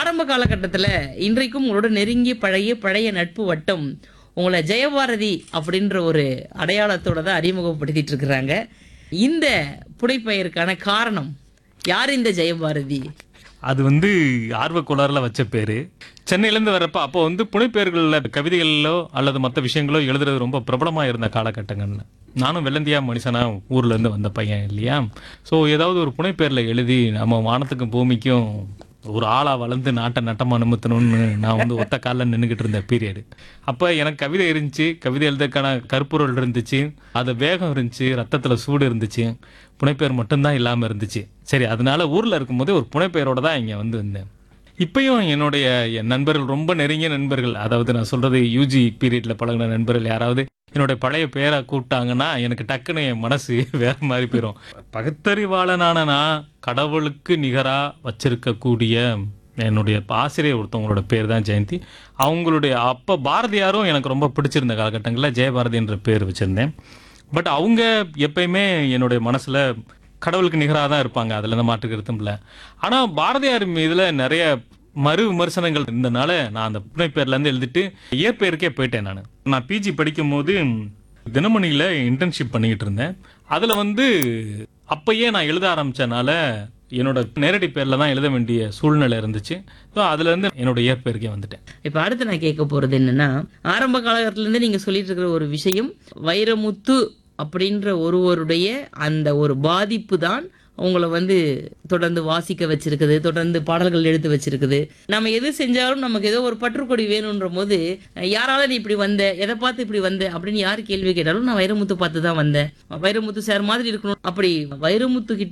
ஆரம்ப காலகட்டத்தில் இன்றைக்கும் உங்களோட நெருங்கி பழகிய பழைய நட்பு வட்டம் உங்களை ஜெயபாரதி அப்படின்ற ஒரு அடையாளத்தோட தான் அறிமுகப்படுத்திட்டு இருக்கிறாங்க இந்த புனைப்பெயருக்கான காரணம் யார் இந்த ஜெயபாரதி அது வந்து ஆர்வ கோளாறுல வச்ச பேரு சென்னையிலேருந்து வர்றப்ப அப்போ வந்து புனைப்பெயர்களில் கவிதைகளிலோ அல்லது மற்ற விஷயங்களோ எழுதுறது ரொம்ப பிரபலமா இருந்த காலகட்டங்கள்ல நானும் வெள்ளந்தியா மனுஷனா ஊர்ல இருந்து வந்த பையன் இல்லையா ஸோ ஏதாவது ஒரு புனைப்பெயர்ல எழுதி நம்ம வானத்துக்கும் பூமிக்கும் ஒரு ஆளா வளர்ந்து நாட்டை நட்டமா நிமித்தணும்னு நான் வந்து ஒத்த காலில் நின்றுக்கிட்டு இருந்த பீரியடு அப்போ எனக்கு கவிதை இருந்துச்சு கவிதை எழுதுறதுக்கான கருப்பொருள் இருந்துச்சு அது வேகம் இருந்துச்சு ரத்தத்தில் சூடு இருந்துச்சு புனைப்பெயர் மட்டும்தான் இல்லாமல் இருந்துச்சு சரி அதனால ஊரில் இருக்கும்போது ஒரு புனைப்பெயரோட தான் இங்கே வந்து இருந்தேன் இப்பயும் என்னுடைய என் நண்பர்கள் ரொம்ப நெருங்கிய நண்பர்கள் அதாவது நான் சொல்றது யூஜி பீரியட்ல பழகின நண்பர்கள் யாராவது என்னுடைய பழைய பேரை கூப்பிட்டாங்கன்னா எனக்கு டக்குன்னு என் மனசு வேற மாதிரி போயிடும் பகுத்தறிவாளனான நான் கடவுளுக்கு நிகரா வச்சிருக்கக்கூடிய என்னுடைய ஆசிரியர் ஒருத்தவங்களோட பேர் தான் ஜெயந்தி அவங்களுடைய அப்போ பாரதியாரும் எனக்கு ரொம்ப பிடிச்சிருந்த காலகட்டங்களில் ஜெயபாரதி என்ற பேர் வச்சிருந்தேன் பட் அவங்க எப்பயுமே என்னுடைய மனசுல கடவுளுக்கு நிகராக தான் இருப்பாங்க அதுல எந்த மாற்று கருத்தும் இல்லை ஆனா பாரதியார் மீதுல நிறைய மறு விமர்சனங்கள் இருந்தனால நான் அந்த புனைப்பேர்ல இருந்து எழுதிட்டு இயற்பெயருக்கே போயிட்டேன் நான் நான் பிஜி படிக்கும் போது தினமணியில இன்டர்ன்ஷிப் பண்ணிக்கிட்டு இருந்தேன் அதுல வந்து அப்பயே நான் எழுத ஆரம்பிச்சனால என்னோட நேரடி பேர்ல தான் எழுத வேண்டிய சூழ்நிலை இருந்துச்சு ஸோ அதுல இருந்து என்னோட இயற்பெயருக்கே வந்துட்டேன் இப்போ அடுத்து நான் கேட்க போறது என்னன்னா ஆரம்ப காலகட்டத்திலேருந்து நீங்க சொல்லிட்டு இருக்கிற ஒரு விஷயம் வைரமுத்து அப்படின்ற ஒருவருடைய அந்த ஒரு பாதிப்பு தான் உங்களை வந்து தொடர்ந்து வாசிக்க வச்சிருக்குது தொடர்ந்து பாடல்கள் எடுத்து வச்சிருக்குது நம்ம எது செஞ்சாலும் நமக்கு ஏதோ ஒரு பற்றுக்கொடி வேணுன்ற போது யாரால நீ இப்படி வந்த எதை பார்த்து இப்படி வந்த அப்படின்னு யார் கேள்வி கேட்டாலும் நான் வைரமுத்து பார்த்து தான் வந்தேன் வைரமுத்து சார் மாதிரி இருக்கணும் அப்படி வைரமுத்து கிட்ட